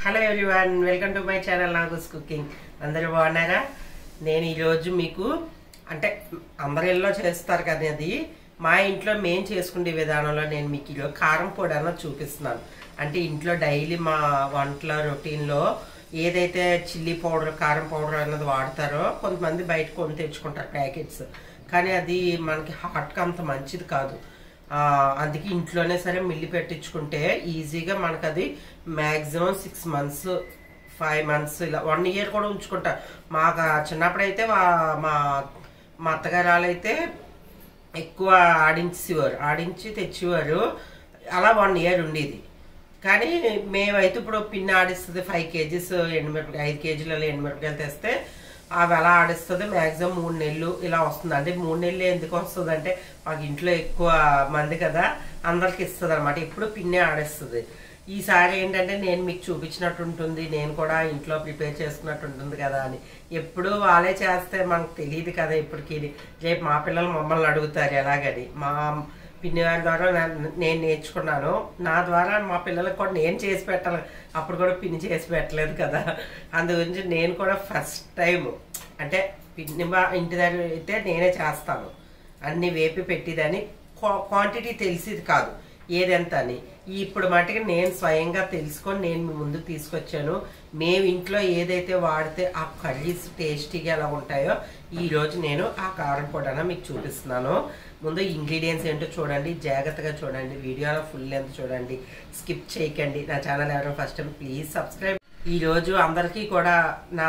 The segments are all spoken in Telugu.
Hello everyone welcome to my channel Nagu's cooking అందరూ బాగున్నారా నేను ఈరోజు మీకు అంటే అందరి ఇళ్ళలో చేస్తారు కదా అది మా ఇంట్లో మేము చేసుకునే విధానంలో నేను మీకు ఈరోజు కారం పొడి అన్నది చూపిస్తున్నాను అంటే ఇంట్లో డైలీ మా వంటల రొటీన్లో ఏదైతే చిల్లీ పౌడర్ కారం పౌడర్ అన్నది వాడతారో కొంతమంది బయట కొని తెచ్చుకుంటారు ప్యాకెట్స్ కానీ అది మనకి హార్ట్కి అంత మంచిది కాదు ఆ, అందుకే ఇంట్లోనే సరే మిల్లి పెట్టించుకుంటే ఈజీగా మనకు అది maximum six months five months ఇలా వన్ ఇయర్ కూడా ఉంచుకుంటా మాకు ఆ చిన్నప్పుడైతే వా- మా మా అత్తగారు వాళ్ళైతే ఎక్కువ ఆడించేవారు ఆడించి తెచ్చేవారు అలా వన్ ఇయర్ ఉండేది కానీ మేమైతే ఇప్పుడు పిన్ ఆడిస్తుంది ఫైవ్ కేజీస్ ఎండుమిరపకాయ ఐదు కేజీలలో ఎండుమిరపకాయలు తెస్తే అవి ఎలా ఆడిస్తుంది మ్యాక్సిమం మూడు నెలలు ఇలా వస్తుంది అంటే మూడు నెలలు ఎందుకు వస్తుంది అంటే మాకు ఇంట్లో ఎక్కువ మంది కదా అందరికి ఇస్తుంది అనమాట ఎప్పుడు పిన్నే ఆడిస్తుంది ఈసారి ఏంటంటే నేను మీకు చూపించినట్టు ఉంటుంది నేను కూడా ఇంట్లో ప్రిపేర్ చేసుకున్నట్టు ఉంటుంది కదా అని ఎప్పుడు వాళ్ళే చేస్తే మనకు తెలియదు కదా ఇప్పటికి రేపు మా పిల్లలు మమ్మల్ని అడుగుతారు ఎలాగని మా పిన్ని గారి ద్వారా నా- నేను నేర్చుకున్నాను నా ద్వారా మా పిల్లలకు కూడా నేను చేసి పెట్టాలి అప్పుడు కూడా పిన్ని చేసి పెట్టలేదు కదా అందు గురించి నేను కూడా ఫస్ట్ టైం అంటే పిన్ని బా ఇంటి దగ్గర అయితే నేనే చేస్తాను అన్ని వేపి పెట్టిదని క్వాంటిటీ తెలిసేది కాదు ఏదెంత అని ఇప్పుడు మటుకు నేను స్వయంగా తెలుసుకొని నేను మీ ముందుకు తీసుకొచ్చాను మేము ఇంట్లో ఏదైతే వాడితే ఆ కర్రీస్ టేస్టీగా ఎలా ఉంటాయో ఈ రోజు నేను ఆ కారం పొడన మీకు చూపిస్తున్నాను ముందు ఇంగ్రీడియంట్స్ ఏంటో చూడండి జాగ్రత్తగా చూడండి వీడియోలో ఫుల్ లెంత్ చూడండి స్కిప్ చేయకండి నా ఛానల్ ఎవరైనా ఫస్ట్ టైం ప్లీజ్ సబ్స్క్రైబ్ ఈ రోజు అందరికీ కూడా నా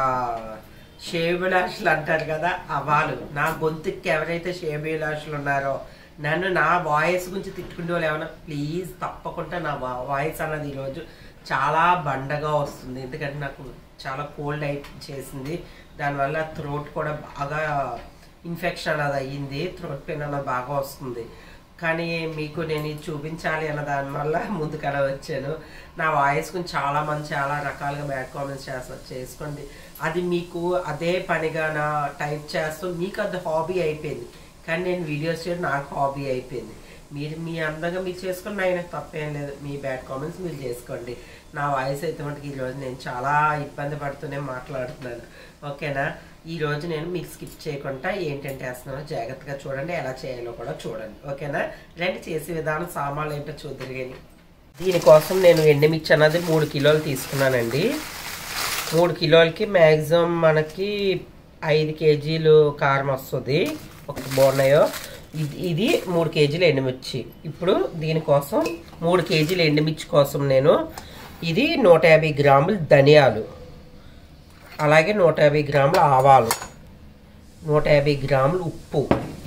షేబిలాషులు అంటారు కదా అవాలు నా గొంతుకి ఎవరైతే షేబిలాషులు ఉన్నారో నన్ను నా వాయిస్ గురించి తిట్టుకునే వాళ్ళు ఏమన్నా ప్లీజ్ తప్పకుండా నా వాయిస్ అన్నది ఈరోజు చాలా బండగా వస్తుంది ఎందుకంటే నాకు చాలా కోల్డ్ అయి చేసింది దానివల్ల థ్రోట్ కూడా బాగా ఇన్ఫెక్షన్ అది అయ్యింది థ్రోట్ పెయిన్ అన్నది బాగా వస్తుంది కానీ మీకు నేను ఇది చూపించాలి అన్న దానివల్ల ముందుకలా వచ్చాను నా వాయిస్ గురించి చాలా మంది చాలా రకాలుగా బ్యాడ్ కామెంట్స్ చేస్తారు చేసుకోండి అది మీకు అదే పనిగా నా టైప్ చేస్తూ మీకు అది హాబీ అయిపోయింది కానీ నేను వీడియోస్ చేయడం నాకు హాబీ అయిపోయింది మీరు మీ అందంగా మీరు చేసుకున్న ఆయన తప్పేం లేదు మీ బ్యాడ్ కామెంట్స్ మీరు చేసుకోండి నా వాయిస్ అయితే మటుకు ఈరోజు నేను చాలా ఇబ్బంది పడుతూనే మాట్లాడుతున్నాను ఓకేనా ఈ రోజు నేను మీకు స్కిప్ చేయకుండా ఏంటంటే వేస్తున్నానో జాగ్రత్తగా చూడండి ఎలా చేయాలో కూడా చూడండి ఓకేనా రండి చేసే విధానం సామాన్లు ఏంటో చూద్దరు కానీ దీనికోసం నేను ఎండుమిర్చి అన్నది మూడు కిలోలు తీసుకున్నానండి మూడు కిలోలకి మ్యాక్సిమం మనకి ఐదు కేజీలు కారం వస్తుంది ఒక బోర్నయో ఇది ఇది మూడు కేజీలు ఎండుమిర్చి ఇప్పుడు దీనికోసం మూడు కేజీలు ఎండుమిర్చి కోసం నేను ఇది నూట యాభై గ్రాములు ధనియాలు అలాగే నూట యాభై గ్రాముల ఆవాలు నూట యాభై గ్రాములు ఉప్పు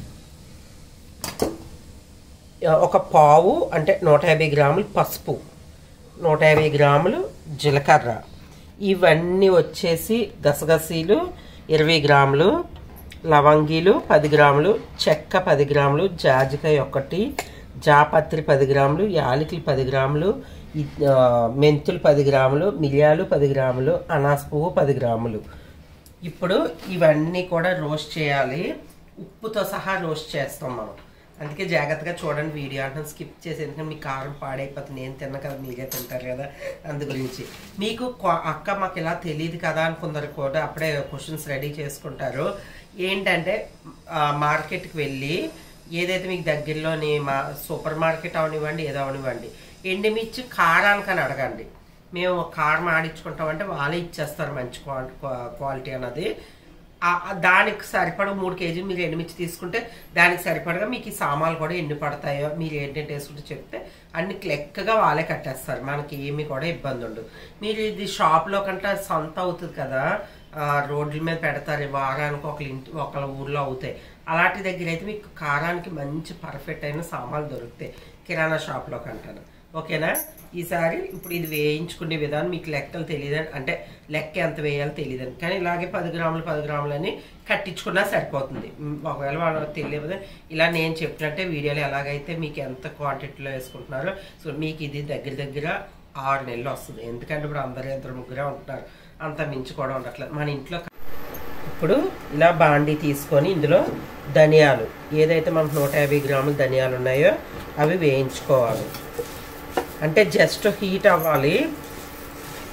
ఒక పావు అంటే నూట యాభై గ్రాములు పసుపు నూట యాభై గ్రాములు జీలకర్ర ఇవన్నీ వచ్చేసి గసగసీలు ఇరవై గ్రాములు లవంగీలు పది గ్రాములు చెక్క పది గ్రాములు జాజికాయ ఒకటి జాపత్రి పది గ్రాములు యాలకులు పది గ్రాములు ఇ- ఆ, మెంతులు పది గ్రాములు మిరియాలు పది గ్రాములు అనాస పువ్వు పది గ్రాములు ఇప్పుడు ఇవన్నీ కూడా రోస్ట్ చేయాలి ఉప్పుతో సహా రోస్ట్ చేస్తాం మనం అందుకే జాగ్రత్తగా చూడండి వీడియో అంటే స్కిప్ చేసి ఎందుకంటే మీ కారం పాడైపోతుంది నేను తిన్న కదా మీరే తింటారు కదా అందు గురించి మీకు కొ- అక్క మాకు ఇలా తెలియదు కదా అని కొందరు కూడా అప్పుడే క్వశ్చన్స్ రెడీ చేసుకుంటారు ఏంటంటే ఆ, మార్కెట్కి వెళ్ళి ఏదైతే మీకు దగ్గరలోని మా సూపర్ మార్కెట్ అవనివ్వండి ఏదో అవనివ్వండి ఎండుమిర్చి కారానికని అడగండి మేము కారం ఆడించుకుంటామంటే వాళ్ళే ఇచ్చేస్తారు మంచి క్వాలిటీ క్వాలిటీ అన్నది ఆ- ఆ దానికి సరిపడ మూడు కేజీలు మీరు ఎండుమిర్చి తీసుకుంటే దానికి సరిపడగా మీకు ఈ సామాన్లు కూడా ఎన్ని పడతాయో మీరు ఏంటంటే వేసుకుంటే చెప్తే అన్ని లెక్కగా వాళ్ళే కట్టేస్తారు మనకి ఏమీ కూడా ఇబ్బంది ఉండదు మీరు ఇది షాప్లో కంటే సొంత అవుతుంది కదా ఆ, రోడ్ల మీద పెడతారు వారానికి ఒక ఇంటి ఒక ఊర్లో అవుతాయి అలాంటి దగ్గర అయితే మీకు కారానికి మంచి పర్ఫెక్ట్ అయిన సామాన్లు దొరుకుతాయి కిరాణా షాప్లో కంటాను ఓకేనా ఈసారి ఇప్పుడు ఇది వేయించుకునే విధానం మీకు లెక్కలు తెలియదని అంటే లెక్క ఎంత వేయాలో తెలియదని కానీ ఇలాగే పది గ్రాములు పది గ్రాములు అని కట్టించుకున్నా సరిపోతుంది మ్, ఒకవేళ వాళ్ళు తెలియదు ఇలా నేను చెప్పినట్టే వీడియోలో ఎలాగైతే మీకు ఎంత క్వాంటిటీలో వేసుకుంటున్నారో సో మీకు ఇది దగ్గర దగ్గర ఆరు నెలలు వస్తుంది ఎందుకంటే ఇప్పుడు అందరూ ఇద్దరు ముగ్గురే ఉంటున్నారు అంత మించి కూడా ఉండట్లేదు మన ఇంట్లో ఇప్పుడు ఇలా బాండి తీసుకొని ఇందులో ధనియాలు ఏదైతే మనకు నూట యాభై గ్రాములు ధనియాలు ఉన్నాయో అవి వేయించుకోవాలి అంటే జస్ట్ హీట్ అవ్వాలి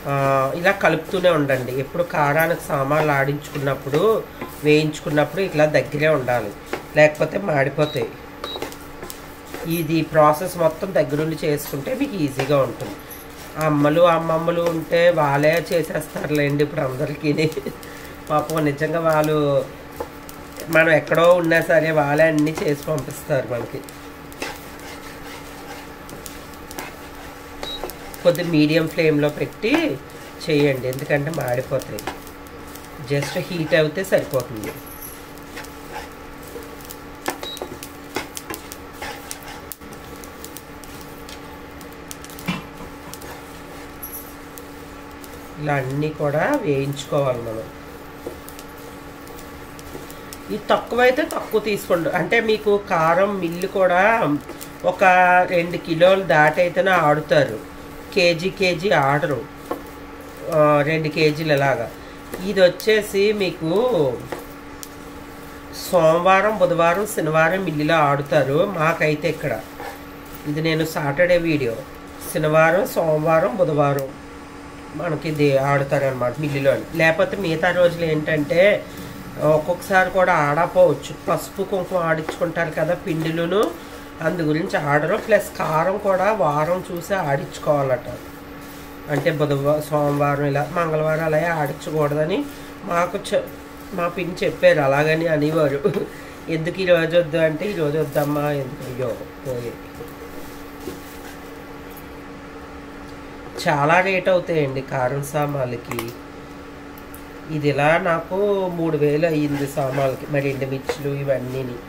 ఆ, ఇలా కలుపుతూనే ఉండండి ఎప్పుడు కారానికి సామాన్లు ఆడించుకున్నప్పుడు వేయించుకున్నప్పుడు ఇట్లా దగ్గరే ఉండాలి లేకపోతే మాడిపోతాయి ఇది ప్రాసెస్ మొత్తం దగ్గరుండి చేసుకుంటే మీకు ఈజీగా ఉంటుంది అమ్మలు అమ్మమ్మలు ఉంటే వాళ్ళే చేసేస్తారులేండి ఇప్పుడు అందరికీ పాపం నిజంగా వాళ్ళు మనం ఎక్కడో ఉన్నా సరే వాళ్ళే అన్నీ చేసి పంపిస్తారు మనకి కొద్ది మీడియం ఫ్లేమ్లో పెట్టి చేయండి ఎందుకంటే మాడిపోతాయి జస్ట్ హీట్ అవుతే సరిపోతుంది ఇలా అన్నీ కూడా వేయించుకోవాలి మనం ఇది తక్కువైతే తక్కువ తీసుకోండి అంటే మీకు కారం మిల్లు కూడా ఒక రెండు కిలోలు దాటైతేనే ఆడుతారు కేజీ కేజీ ఆడరు ఆ, రెండు కేజీలు ఇలాగా ఇది వచ్చేసి మీకు సోమవారం బుధవారం శనివారం మిల్లులో ఆడుతారు మాకైతే ఇక్కడ ఇది నేను సాటర్డే వీడియో శనివారం సోమవారం బుధవారం మనకి ఇది ఆడతారనమాట మిల్లులో లేకపోతే మిగతా రోజులు ఏంటంటే ఒక్కొక్కసారి కూడా ఆడపోవచ్చు పసుపు కుంకుమ ఆడించుకుంటారు కదా పిండిలును అందు గురించి ఆడరు ప్లస్ కారం కూడా వారం చూసి ఆడించుకోవాలట అంటే బుధవారం సోమవారం ఇలా మంగళవారం అలాగే ఆడించకూడదని మాకు చె మా పిన్ని చెప్పారు అలాగని అనేవారు ఎందుకు ఈ రోజు వద్దు అంటే ఈ రోజు వద్దమ్మా ఎందుకు అయ్యో పోయి చాలా రేట్ అవుతాయండి కారం సామాన్లకి ఇది ఇలా నాకు మూడు వేలు అయ్యింది సామాన్లకి మరి ఎండుమిర్చులు ఇవన్నీని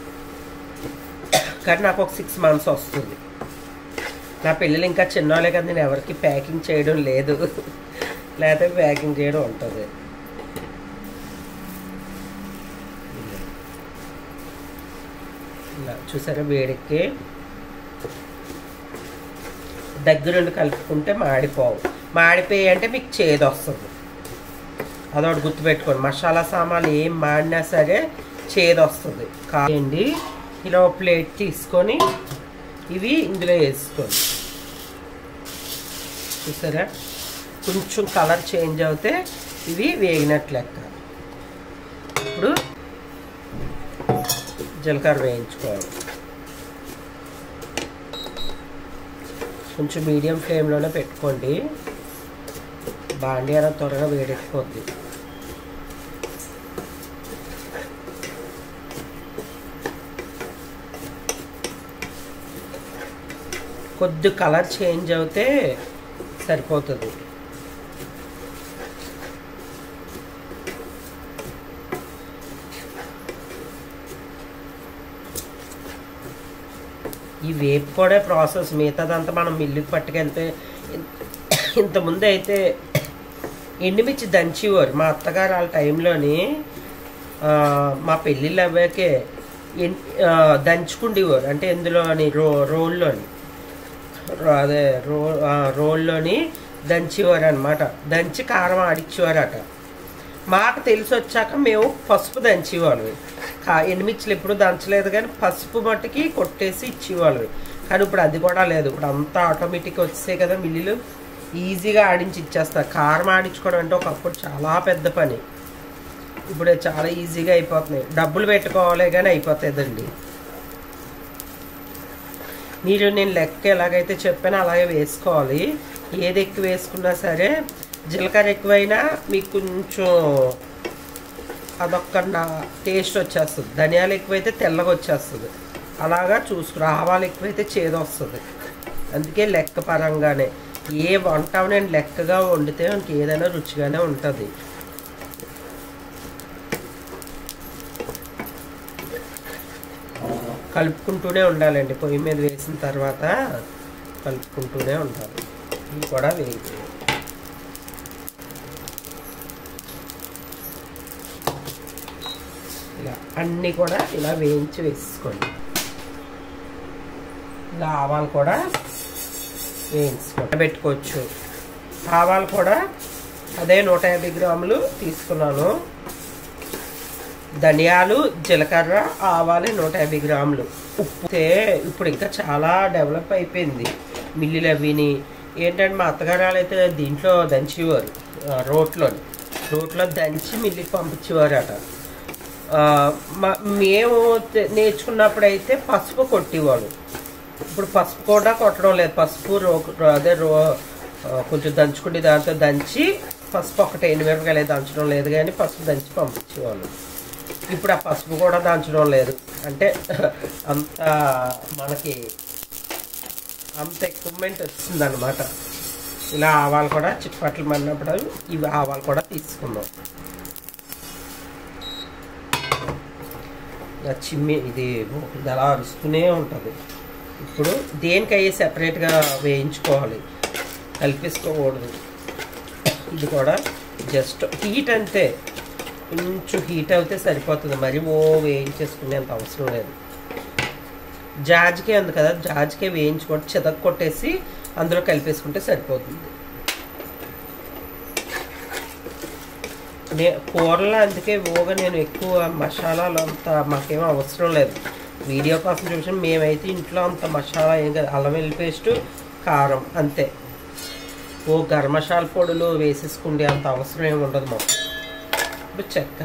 కానీ నాకు ఒక సిక్స్ మంత్స్ వస్తుంది నా పిల్లలు ఇంకా చిన్నవాళ్ళే కదా నేను ఎవరికి ప్యాకింగ్ చేయడం లేదు లేకపోతే ప్యాకింగ్ చేయడం ఉంటుంది ఇలా చూసారా వేడికి దగ్గరుండి కలుపుకుంటే మాడిపోవు మాడిపోయి అంటే మీకు చేదు వస్తుంది అదొకటి గుర్తుపెట్టుకోండి మసాలా సామాన్లు ఏం మాడినా సరే చేదు వస్తుంది కాయండి ఇలా ఒక ప్లేట్ తీసుకొని ఇవి ఇందులో వేసుకోండి చూసారా కొంచెం కలర్ చేంజ్ అవుతే ఇవి వేగినట్లు లెక్క ఇప్పుడు జీలకర్ర వేయించుకోవాలి కొంచెం మీడియం ఫ్లేమ్లోనే పెట్టుకోండి బాండి అలా త్వరగా వేడెక్కిపోద్ది కొద్ది కలర్ చేంజ్ అవుతే సరిపోతుంది ఈ వేపుకోడే ప్రాసెస్ మిగతాదంతా మనం మిల్లుకి పట్టుకెళ్తే ఇంతకుముందు అయితే ఎండుమిర్చి దంచేవారు మా అత్తగారు వాళ్ళ టైంలోని ఆ, మా పెళ్ళిళ్ళు అవ్వాకే ఎన్- ఆ, దంచుకుండేవారు అంటే ఇందులోని రో రోల్లోని రో- అదే రో ఆ, రోల్లోని దంచేవారు అనమాట దంచి కారం ఆడిచ్చేవారట మాకు తెలిసి వచ్చాక మేము పసుపు దంచేవాళ్ళం కా ఎండుమిర్చులు ఎప్పుడు దంచలేదు కానీ పసుపు మట్టుకి కొట్టేసి ఇచ్చేవాళ్ళం కానీ ఇప్పుడు అది కూడా లేదు ఇప్పుడు అంతా ఆటోమేటిక్ వచ్చేసాయి కదా మిల్లులు ఈజీగా ఆడించి ఇచ్చేస్తారు కారం ఆడించుకోవడం అంటే ఒకప్పుడు చాలా పెద్ద పని ఇప్పుడు చాలా ఈజీగా అయిపోతున్నాయి డబ్బులు పెట్టుకోవాలి కానీ అయిపోతుందండి మీరు నేను లెక్క ఎలాగైతే చెప్పానో అలాగే వేసుకోవాలి ఏది ఎక్కువ వేసుకున్నా సరే జీలకర్ర ఎక్కువైనా మీకు కొంచెం అదొక్క నా టేస్ట్ వచ్చేస్తుంది ధనియాలు ఎక్కువైతే తెల్లగా వచ్చేస్తుంది అలాగా చూసుకుని ఆవాలు ఎక్కువైతే చేదు వస్తుంది అందుకే లెక్క పరంగానే ఏ వంట నేను లెక్కగా వండితే మనకి ఏదైనా రుచిగానే ఉంటుంది కలుపుకుంటూనే ఉండాలండి పొయ్యి మీద వేసిన తర్వాత కలుపుకుంటూనే ఉండాలి ఇవి కూడా వేయి ఇలా అన్నీ కూడా ఇలా వేయించి వేసుకోండి ఇలా ఆవాలు కూడా వేయించుకోండి పెట్టుకోవచ్చు ఆవాలు కూడా అదే నూట యాభై గ్రాములు తీసుకున్నాను ధనియాలు జీలకర్ర ఆవాలు నూట యాభై గ్రాములు ఉప్పు అయితే ఇప్పుడు ఇంకా చాలా డెవలప్ అయిపోయింది మిల్లులు అవిని ఏంటంటే మా అత్తగారు అయితే దీంట్లో దంచేవారు ఆ, రోట్లోని రోట్లో దంచి మిల్లికి పంపించేవారు అట ఆ, మా- మేము తె- నేర్చుకున్నప్పుడు అయితే పసుపు కొట్టేవాడు ఇప్పుడు పసుపు కూడా కొట్టడం లేదు పసుపు రో రో- అదే రో ఆ, కొంచెం దంచుకునే దాంతో దంచి పసుపు ఒకటి ఎండుమిరపకాయలు అయితే దంచడం లేదు కానీ పసుపు దంచి పంపించేవాళ్ళు ఇప్పుడు ఆ పసుపు కూడా దంచడం లేదు అంటే అంత మనకి అంత ఎక్విప్మెంట్ వచ్చిందనమాట ఇలా ఆవాలు కూడా చిట్పట్లు మన్నప్పుడు ఇవి ఆవాలు కూడా తీసుకుందాం ఇలా చిమ్మి ఇది ఇది అలా అరుస్తూనే ఉంటుంది ఇప్పుడు దేనికయ్యి సెపరేట్గా వేయించుకోవాలి కలిపేసుకోకూడదు ఇది కూడా జస్ట్ హీట్ అంతే కొంచెం హీట్ అయితే సరిపోతుంది మరి ఓ వేయించేసుకునేంత అవసరం లేదు జాజికే ఉంది కదా జాజికే వేయించుకొని చెదక్ కొట్టేసి అందులో కలిపేసుకుంటే సరిపోతుంది నే కూరలో అందుకే ఓగా నేను ఎక్కువ మసాలాలు అంత మాకేం అవసరం లేదు వీడియో కోసం చూసిన మేమైతే ఇంట్లో అంత మసాలా ఏం కాదు అల్లం వెల్లి పేస్ట్ కారం అంతే ఓ గరం మసాలా పొడులు వేసేసుకుంటే అంత అవసరం ఏమి ఉండదు మాకు ఇప్పుడు చెక్క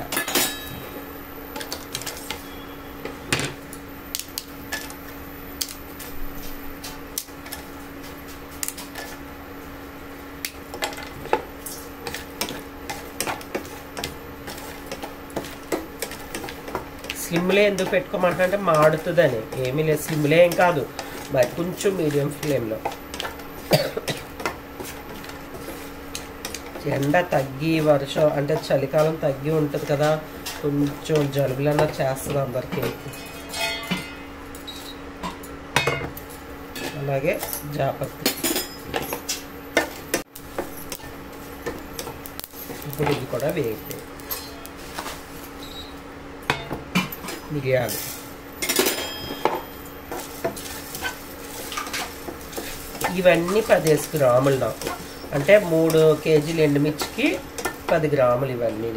స్లిమ్లో ఎందుకు పెట్టుకోమంటే మాడుతుందని ఏమీ లేదు స్లిమ్లో ఏం కాదు మరి కొంచెం మీడియం ఫ్లేమ్లో ఎండ తగ్గి వర్షం అంటే చలికాలం తగ్గి ఉంటుంది కదా కొంచెం జలుబులన్నా చేస్తుంది అందరికీ అలాగే జాపత్రి ఇప్పుడు ఇది కూడా వేగిపోయి మిరియాలు ఇవన్నీ పదిహేను గ్రాములు నాకు అంటే మూడు కేజీలు ఎండుమిర్చికి పది గ్రాములు ఇవన్నీ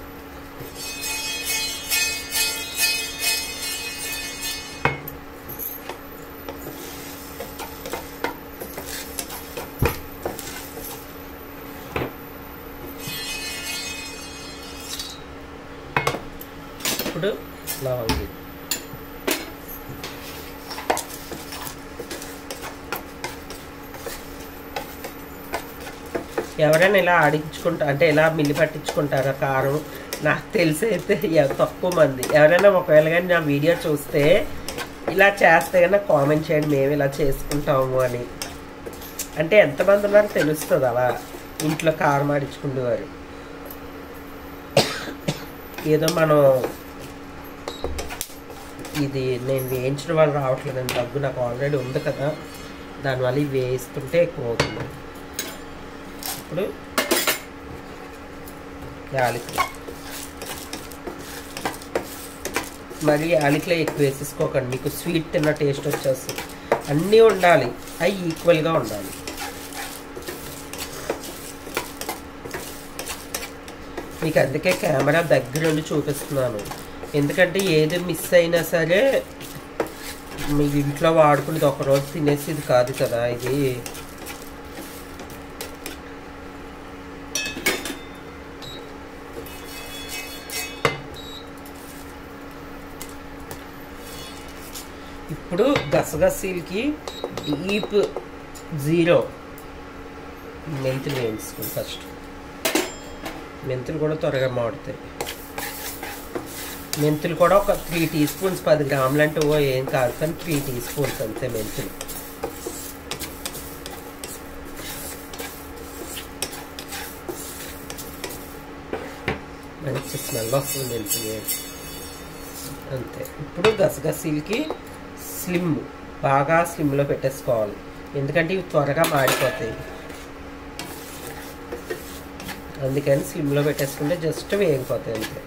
ఇప్పుడు లవంగి ఎవరైనా ఇలా ఆడించుకుంటా అంటే ఇలా మిల్లి పట్టించుకుంటారా కారం నాకు తెలిసి అయితే ఎవ- తక్కువ మంది ఎవరైనా ఒకవేళ కానీ నా వీడియో చూస్తే ఇలా చేస్తే కన్నా కామెంట్ చేయండి మేము ఇలా చేసుకుంటాము అని అంటే ఎంతమంది ఉన్నారో తెలుస్తుంది అలా ఇంట్లో కారం ఆడించుకునేవారు ఏదో మనం ఇది నేను వేయించిన వాళ్ళు రావట్లేదని దగ్గు నాకు ఆల్రెడీ ఉంది కదా దానివల్ల ఇవి వేస్తుంటే ఎక్కువ అవుతుంది ఇప్పుడు యాలకులు మరి యాలకులు ఎక్కువ వేసేసుకోకండి మీకు స్వీట్ తిన్న టేస్ట్ వచ్చేస్తుంది అన్నీ ఉండాలి అవి ఈక్వల్గా ఉండాలి మీకు అందుకే కెమెరా దగ్గర నుండి చూపిస్తున్నాను ఎందుకంటే ఏది మిస్ అయినా సరే మీ ఇంట్లో వాడుకునేది ఒకరోజు తినేసి ఇది కాదు కదా ఇది ఇప్పుడు గసగసీలకి డీప్ జీరో మెంతులు వేయించుకోండి ఫస్ట్ మెంతులు కూడా త్వరగా మాడుతాయి మెంతులు కూడా ఒక త్రీ టీ స్పూన్స్ పది గ్రాములు అంటే ఓ ఏం కాదు కానీ త్రీ టీ స్పూన్స్ అంతే మెంతులు మంచి స్మెల్ వస్తుంది మెంతులు వేసి. అంతే ఇప్పుడు గసగసీలకి స్లిమ్ బాగా స్లిమ్లో పెట్టేసుకోవాలి ఎందుకంటే ఇవి త్వరగా మాడిపోతాయి అందుకని స్లిమ్లో పెట్టేసుకుంటే జస్ట్ వేగిపోతాయి అంతే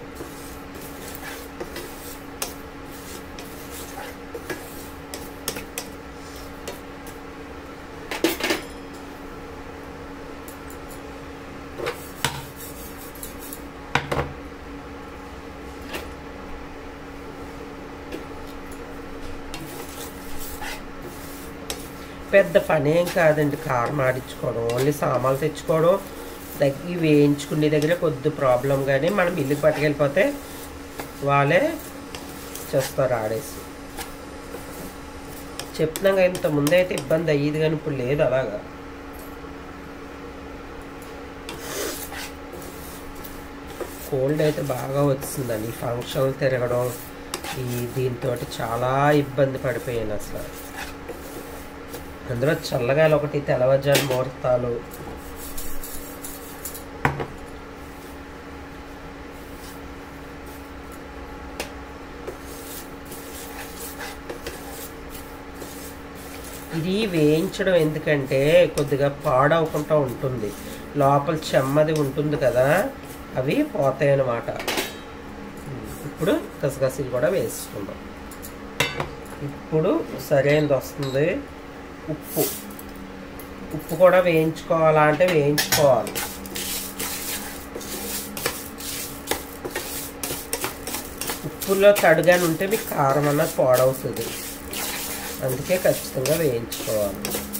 పెద్ద పని ఏం కాదండి కారం ఆడించుకోవడం ఓన్లీ సామాన్లు తెచ్చుకోవడం దగ్గర వేయించుకునే దగ్గర కొద్ది ప్రాబ్లం కానీ మనం మిల్లుకి పట్టుకెళ్ళిపోతే వాళ్ళే చేస్తారు ఆడేసి చెప్తున్నాం కదా ఇంత ముందే అయితే ఇబ్బంది అయ్యేది కానీ ఇప్పుడు లేదు అలాగా కోల్డ్ అయితే బాగా వచ్చిందండి ఈ ఫంక్షన్లు తిరగడం ఈ దీంతో చాలా ఇబ్బంది పడిపోయాను అసలు అందులో చల్లగాలి ఒకటి తెల్లవజాలు ముహూర్తాలు ఇది వేయించడం ఎందుకంటే కొద్దిగా పాడవకుండా ఉంటుంది లోపల చెమ్మది ఉంటుంది కదా అవి పోతాయి అన్నమాట ఇప్పుడు గసగసాలు కూడా వేసుకుందాం ఇప్పుడు సరైనది వస్తుంది ఉప్పు ఉప్పు కూడా వేయించుకోవాలా అంటే వేయించుకోవాలి ఉప్పులో తడుగాని ఉంటే మీకు కారం అన్నది పాడవుతుంది అందుకే ఖచ్చితంగా వేయించుకోవాలి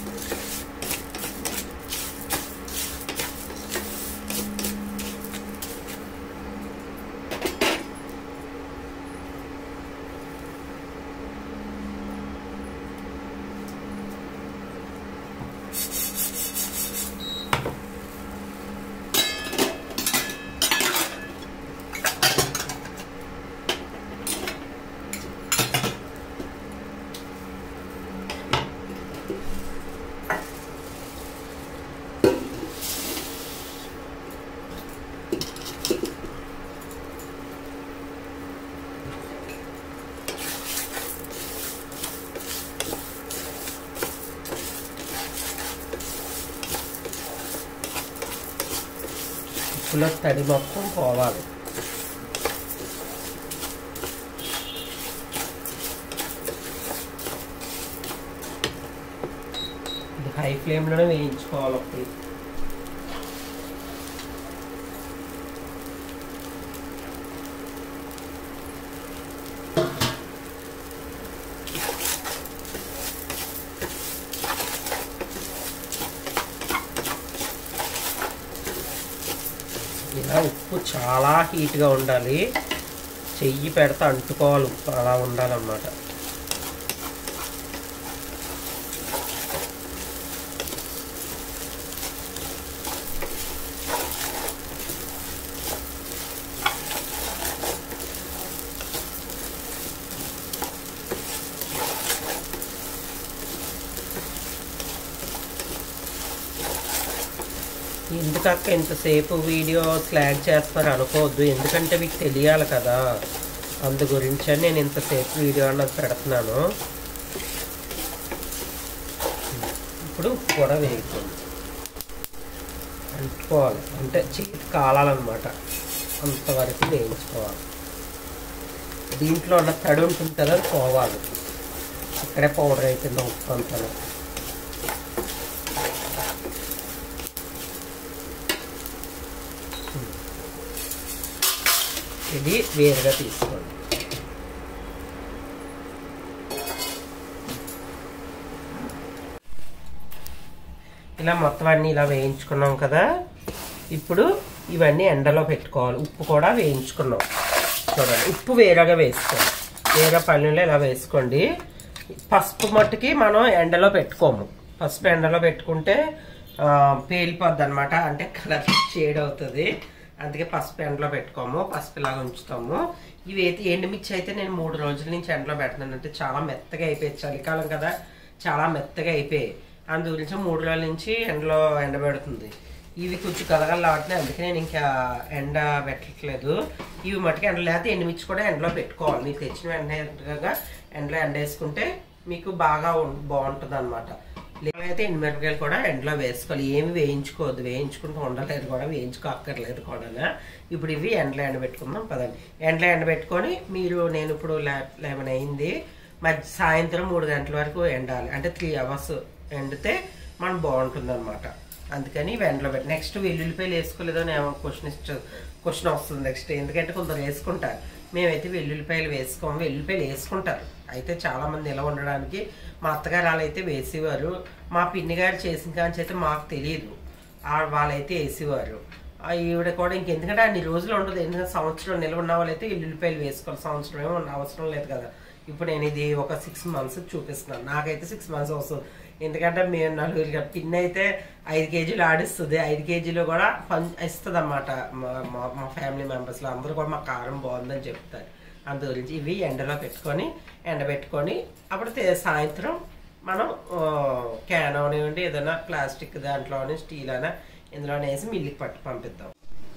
ఉప్పులో తడి మొత్తం పోవాలి ఇది హై ఫ్లేమ్లోనే వేయించుకోవాలి ఒకటి ఇలా ఉప్పు చాలా హీట్గా ఉండాలి చెయ్యి పెడితే అంటుకోవాలి ఉప్పు అలా ఉండాలన్నమాట ఎందుకక్క ఇంతసేపు వీడియో స్లాగ్ చేస్తారు అనుకోవద్దు ఎందుకంటే మీకు తెలియాలి కదా అందు గురించి అని నేను ఇంతసేపు వీడియో అన్నది పెడుతున్నాను ఇప్పుడు ఉప్పు కూడా వేగుతుంది అంటుకోవాలి అంటే చేతి కాలాలన్నమాట అంతవరకు వేయించుకోవాలి దీంట్లో ఉన్న తడి ఉంటుంది కదా అది పోవాలి ఇక్కడే పౌడర్ అయిపోయింది ఉప్పు అంతా ఇది వేరుగా తీసుకోండి ఇలా మొత్తం అన్ని ఇలా వేయించుకున్నాం కదా ఇప్పుడు ఇవన్నీ ఎండలో పెట్టుకోవాలి ఉప్పు కూడా వేయించుకున్నాం చూడండి ఉప్పు వేరేగా వేసుకోండి వేరే పళ్ళులో ఇలా వేసుకోండి పసుపు మట్టుకి మనం ఎండలో పెట్టుకోము పసుపు ఎండలో పెట్టుకుంటే ఆ, పేలిపోద్ది అనమాట అంటే కలర్ షేడ్ అవుతుంది అందుకే పసుపు ఎండలో పెట్టుకోము పసుపు ఇలాగ ఉంచుతాము ఇవి అయితే ఎండుమిర్చి అయితే నేను మూడు రోజుల నుంచి ఎండలో పెడుతున్నాను అంటే చాలా మెత్తగా అయిపోయాయి చలికాలం కదా చాలా మెత్తగా అయిపోయాయి అందు గురించి మూడు రోజుల నుంచి ఎండలో ఎండబెడుతుంది ఇవి కొంచెం కలగలాడుతున్నాయి అందుకే నేను ఇంకా ఎండ పెట్టట్లేదు ఇవి మట్టుకు ఎండ లేకపోతే ఎండుమిర్చి కూడా ఎండలో పెట్టుకోవాలి మీకు తెచ్చిన వెంటనే ఎండలో ఎండ వేసుకుంటే మీకు బాగా బాగుంటుంది అనమాట అయితే ఎండుమిరపకాయలు కూడా ఎండలో వేసుకోవాలి ఏమి వేయించుకోవద్దు వేయించుకుంటూ ఉండలేదు కూడా వేయించుకోక్కర్లేదు కూడా ఇప్పుడు ఇవి ఎండలో ఎండబెట్టుకుందాం పదండి ఎండలో ఎండబెట్టుకొని మీరు నేను ఇప్పుడు లెవెన్ అయింది మధ్య సాయంత్రం మూడు గంటల వరకు ఎండాలి అంటే త్రీ అవర్స్ ఎండితే మనం బాగుంటుంది అనమాట అందుకని ఇవి ఎండలో పెట్టి నెక్స్ట్ వెల్లుల్లిపాయలు వేసుకోలేదో నేను క్వశ్చన్ క్వశ్చన్ వస్తుంది నెక్స్ట్ ఎందుకంటే కొందరు వేసుకుంటారు మేమైతే వెల్లుల్లిపాయలు వేసుకోము వెల్లుల్లిపాయలు వేసుకుంటారు అయితే చాలామంది నిలవ ఉండడానికి మా అత్తగారు వాళ్ళైతే వేసేవారు మా పిన్ని గారు చేసిన కానీ అయితే మాకు తెలియదు ఆ- వాళ్ళైతే వేసేవారు ఆ ఈవిడ కూడా ఇంకెందుకంటే అన్ని రోజులు ఉండదు ఎందుకంటే సంవత్సరం నిల్వ ఉన్న వాళ్ళైతే ఎల్లుల్లిపాయలు వేసుకోవాలి సంవత్సరం ఏమో అవసరం లేదు కదా ఇప్పుడు నేను ఇది ఒక సిక్స్ మంత్స్ చూపిస్తున్నాను నాకైతే సిక్స్ మంత్స్ వస్తుంది ఎందుకంటే మేము నలుగురు పిన్ అయితే ఐదు కేజీలు ఆడిస్తుంది ఐదు కేజీలు కూడా పం ఇస్తుంది అన్నమాట మా మా ఫ్యామిలీ మెంబర్స్లో అందరూ కూడా మా కారం బాగుందని చెప్తారు అందు గురించి ఇవి ఎండలో పెట్టుకొని ఎండబెట్టుకొని అప్పుడు తే- సాయంత్రం మనం ఆ, క్యాన్ అవనివ్వండి ఏదైనా ప్లాస్టిక్ దాంట్లోని స్టీల్ అయినా ఇందులోనే వేసి మిల్లికి పట్టు పంపిద్దాం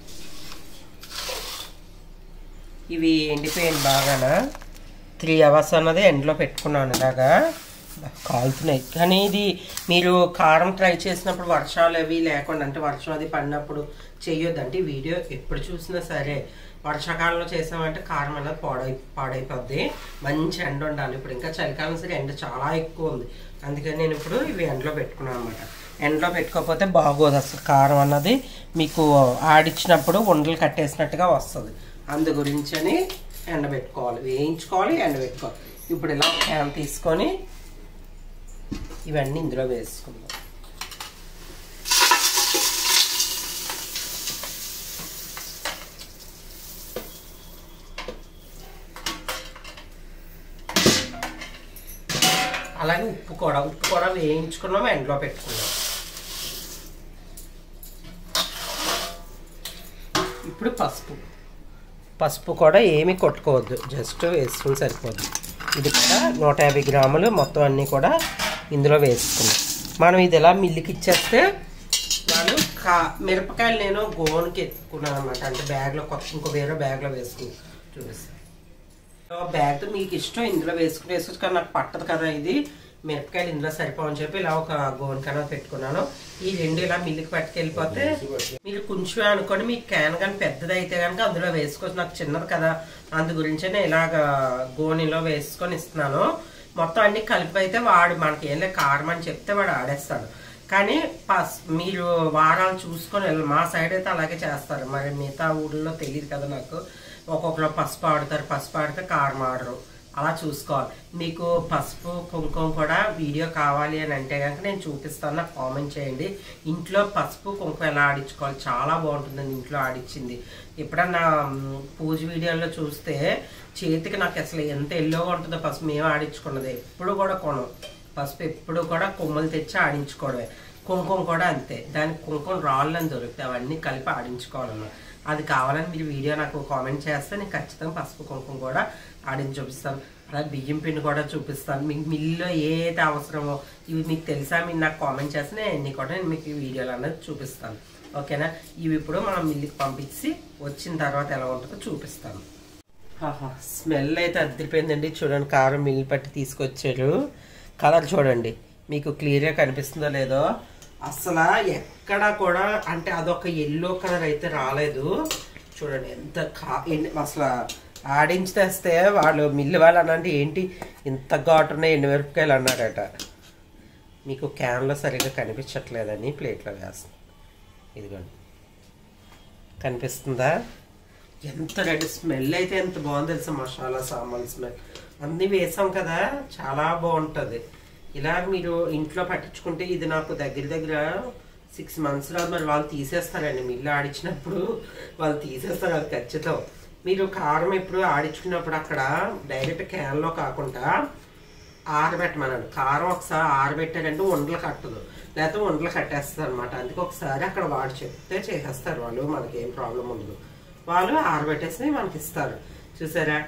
ఇవి ఎండిపోయింది బాగానా త్రీ అవర్స్ అన్నది ఎండలో పెట్టుకున్నాను ఇలాగా కాలుతున్నాయి కానీ ఇది మీరు కారం ట్రై చేసినప్పుడు వర్షాలు అవి లేకుండా అంటే వర్షం అది పడినప్పుడు చెయ్యొద్దు అంటే ఈ వీడియో ఎప్పుడు చూసినా సరే వర్షాకాలంలో చేసామంటే కారం అనేది పాడై పాడైపోద్ది మంచి ఎండ ఉండాలి ఇప్పుడు ఇంకా చలికాలం సరే ఎండ చాలా ఎక్కువ ఉంది అందుకని నేను ఇప్పుడు ఇవి ఎండలో పెట్టుకున్నాను అనమాట ఎండలో పెట్టుకోకపోతే బాగోదు అసలు కారం అన్నది మీకు ఆడిచ్చినప్పుడు ఉండలు కట్టేసినట్టుగా వస్తుంది అందు గురించి అని ఎండబెట్టుకోవాలి వేయించుకోవాలి ఎండబెట్టుకోవాలి ఇప్పుడు ఇలా క్యాన్ తీసుకొని ఇవన్నీ ఇందులో వేసుకుందాం అలాగే ఉప్పు కూడా ఉప్పు కూడా వేయించుకున్నాం ఎండలో పెట్టుకున్నాం ఇప్పుడు పసుపు పసుపు కూడా ఏమీ కొట్టుకోవద్దు జస్ట్ వేసుకుని సరిపోద్ది ఇది కూడా నూట యాభై గ్రాములు మొత్తం అన్నీ కూడా ఇందులో వేసుకున్నాం మనం ఇది ఎలా మిల్లికి ఇచ్చేస్తే వాళ్ళు కా మిరపకాయలు నేను గోనుకి ఎత్తుకున్నాను అనమాట అంటే బ్యాగ్లో కొత్త ఇంకో వేరే బ్యాగ్లో వేసుకుని చూపిస్తాను బ్యాగ్ మీకు ఇష్టం ఇందులో వేసుకుని వేసుకోవచ్చు కానీ నాకు పట్టదు కదా ఇది మిరపకాయలు ఇందులో సరిపోవని చెప్పి ఇలా ఒక గోన్ కన్నా పెట్టుకున్నాను ఈ రెండు ఇలా మిల్లికి పట్టుకెళ్ళిపోతే మీరు కొంచెం అనుకోండి మీ క్యాన్ కానీ పెద్దది అయితే కనుక అందులో వేసుకోవచ్చు నాకు చిన్నది కదా అందు గురించే నేను ఇలాగ గోనిలో వేసుకొని ఇస్తున్నాను మొత్తం అన్ని కలిపి అయితే వాడు మనకి ఏం లేదు కారం అని చెప్తే వాడు ఆడేస్తాడు కానీ పస్ మీరు వారాలు చూసుకొని వెళ్ళాలి మా సైడ్ అయితే అలాగే చేస్తారు మరి మిగతా ఊళ్ళో తెలియదు కదా నాకు ఒక్కొక్కరు పసుపు ఆడతారు పసుపు ఆడితే కారం ఆడరు అలా చూసుకోవాలి మీకు పసుపు కుంకుమ కూడా వీడియో కావాలి అని అంటే కనుక నేను చూపిస్తాను నాకు కామెంట్ చేయండి ఇంట్లో పసుపు కుంకుమ ఎలా ఆడించుకోవాలి చాలా బాగుంటుందండి ఇంట్లో ఆడించింది ఎప్పుడన్నా మ్, పూజ వీడియోలో చూస్తే చేతికి నాకు అసలు ఎంత ఎల్లోగా ఉంటుందో పసుపు మేము ఆడించుకున్నది ఎప్పుడు కూడా కొనం పసుపు ఎప్పుడు కూడా కొమ్మలు తెచ్చి ఆడించుకోవడమే కుంకుమ కూడా అంతే దానికి కుంకుమ రాళ్ళని దొరుకుతాయి అవన్నీ కలిపి ఆడించుకోవాలన్నమాట అది కావాలని మీరు వీడియో నాకు కామెంట్ చేస్తే నేను ఖచ్చితంగా పసుపు కుంకుమ కూడా ఆడించి చూపిస్తాను అలాగే బియ్యం పిండి కూడా చూపిస్తాను మీకు మిల్లులో ఏదైతే అవసరమో ఇవి మీకు తెలుసా మీరు నాకు కామెంట్ చేస్తే నేను అన్ని కూడా నేను మీకు ఈ వీడియోలు అనేది చూపిస్తాను ఓకేనా ఇవి ఇప్పుడు మనం మిల్లుకి పంపించి వచ్చిన తర్వాత ఎలా ఉంటుందో చూపిస్తాను ఆహా స్మెల్ అయితే అద్దరిపోయిందండి చూడండి కారం మిల్లు పట్టి తీసుకొచ్చారు కలర్ చూడండి మీకు క్లియర్గా కనిపిస్తుందో లేదో అసలు ఎక్కడ కూడా అంటే అదొక ఎల్లో కలర్ అయితే రాలేదు చూడండి ఎంత కా ఎన్ని- అసలు ఆడించి తెస్తే వాళ్ళు మిల్లు వాళ్ళు అనంటే ఏంటి ఇంత ఘాటున్నాయి ఎండు మిరపకాయలు అన్నారట మీకు క్యాన్లో సరిగ్గా కనిపించట్లేదని ప్లేట్లో వేస్తాను ఇదిగోండి కనిపిస్తుందా ఎంత రెడ్ స్మెల్ అయితే ఎంత బాగుంది తెలుసా మసాలా సామాన్ స్మెల్ అన్నీ వేసాం కదా చాలా బాగుంటుంది ఇలా మీరు ఇంట్లో పట్టించుకుంటే ఇది నాకు దగ్గర దగ్గర సిక్స్ మంత్స్ రాదు మరి వాళ్ళు తీసేస్తారండి మిల్లు ఆడించినప్పుడు వాళ్ళు తీసేస్తారు అది ఖచ్చితం మీరు కారం ఎప్పుడు ఆడించుకున్నప్పుడు అక్కడ డైరెక్ట్ క్యాన్లో కాకుండా ఆరబెట్టమన్నాడు కారం ఒకసారి ఆరబెట్టారంటే ఉండలు కట్టదు లేకపోతే ఉండలు కట్టేస్తారు అనమాట అందుకే ఒకసారి అక్కడ వాడు చెప్తే చేసేస్తారు వాళ్ళు మనకి ఏం ప్రాబ్లం ఉండదు వాళ్ళు ఆరబెట్టేసి మనకి ఇస్తారు చూసారా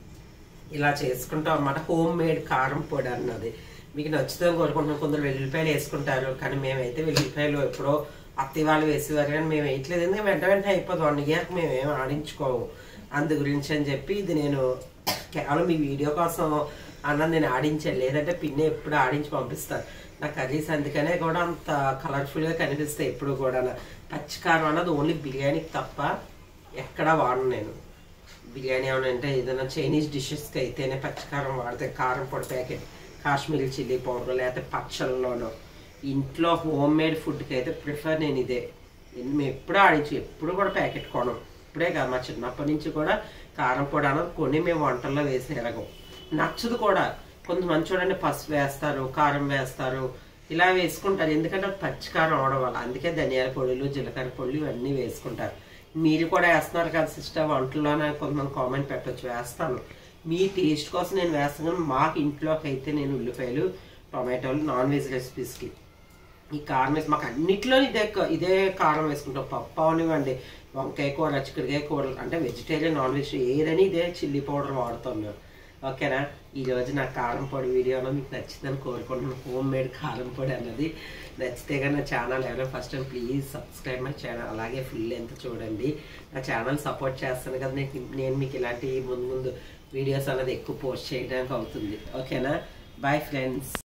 ఇలా చేసుకుంటాం అన్నమాట హోమ్ మేడ్ కారం పొడి అన్నది మీకు నచ్చుతుందని కోరుకుంటున్నాం కొందరు వెల్లుల్లిపాయలు వేసుకుంటారు కానీ మేమైతే వెల్లుల్లిపాయలు ఎప్పుడో అత్తి వాళ్ళు వేసేవారు కానీ మేము వేయట్లేదు ఎందుకంటే వెంట వెంటనే అయిపోదు వన్ ఇయర్కి మేము ఏం ఆడించుకోము అందు గురించి అని చెప్పి ఇది నేను కేవలం మీ వీడియో కోసం అన్నది నేను ఆడించాను లేదంటే పిన్ని ఎప్పుడు ఆడించి పంపిస్తారు నా కర్రీస్ అందుకనే కూడా అంత కలర్ఫుల్గా కనిపిస్తాయి ఎప్పుడు కూడా పచ్చికారం అన్నది ఓన్లీ బిర్యానీకి తప్ప ఎక్కడా వాడను నేను బిర్యానీ ఏమైనా అంటే ఏదైనా చైనీస్ డిషెస్కి అయితేనే పచ్చికారం వాడితే కారం పొడి ప్యాకెట్ కాశ్మీరీ చిల్లీ పౌడర్ లేకపోతే పచ్చళ్ళలోనో ఇంట్లో హోమ్ మేడ్ ఫుడ్కి అయితే ప్రిఫర్ నేను ఇదే నేను మేము ఎప్పుడూ ఆడించి ఎప్పుడు కూడా ప్యాకెట్ కొనం ఇప్పుడే కాదు మా చిన్నప్పటి నుంచి కూడా కారం పొడి అన్నది కొని మేము వంటల్లో వేసి ఎరగం నచ్చదు కూడా కొంతమంది చూడండి పసుపు వేస్తారు కారం వేస్తారు ఇలా వేసుకుంటారు ఎందుకంటే అది పచ్చికారం అవడం వల్ల అందుకే ధనియాల పొడులు జీలకర్ర పొడులు ఇవన్నీ వేసుకుంటారు మీరు కూడా వేస్తున్నారు కదా సిస్టర్ వంటల్లోనే కొంతమంది కామెంట్ పెట్టొచ్చు వేస్తాను మీ టేస్ట్ కోసం నేను వేస్తాను కానీ మాకు ఇంట్లోకి అయితే నేను ఉల్లిపాయలు టొమాటోలు నాన్ వెజ్ రెసిపీస్కి ఈ కారం వేసి మాకు అన్నిట్లో ఇదే క- ఇదే కారం వేసుకుంటాం పప్పు అవనివ్వండి వంకాయ కూర చిక్కుడుకాయ కూర అంటే వెజిటేరియన్ నాన్ వెజ్ ఏదని ఇదే చిల్లీ పౌడర్ వాడుతాం మేము ఓకేనా ఈ రోజు నా కారం పొడి వీడియోలో మీకు నచ్చిందని కోరుకుంటున్నాను హోమ్ మేడ్ కారం పొడి అన్నది నచ్చితే కానీ నా ఛానల్ ఎవరైనా first time please subscribe my channel అలాగే ఫుల్ ఎంత చూడండి నా ఛానల్ సపోర్ట్ చేస్తాను కదా నేను నేను మీకు ఇలాంటి ముందు ముందు వీడియోస్ అన్నది ఎక్కువ పోస్ట్ చేయడానికి అవుతుంది ఓకేనా బాయ్ ఫ్రెండ్స్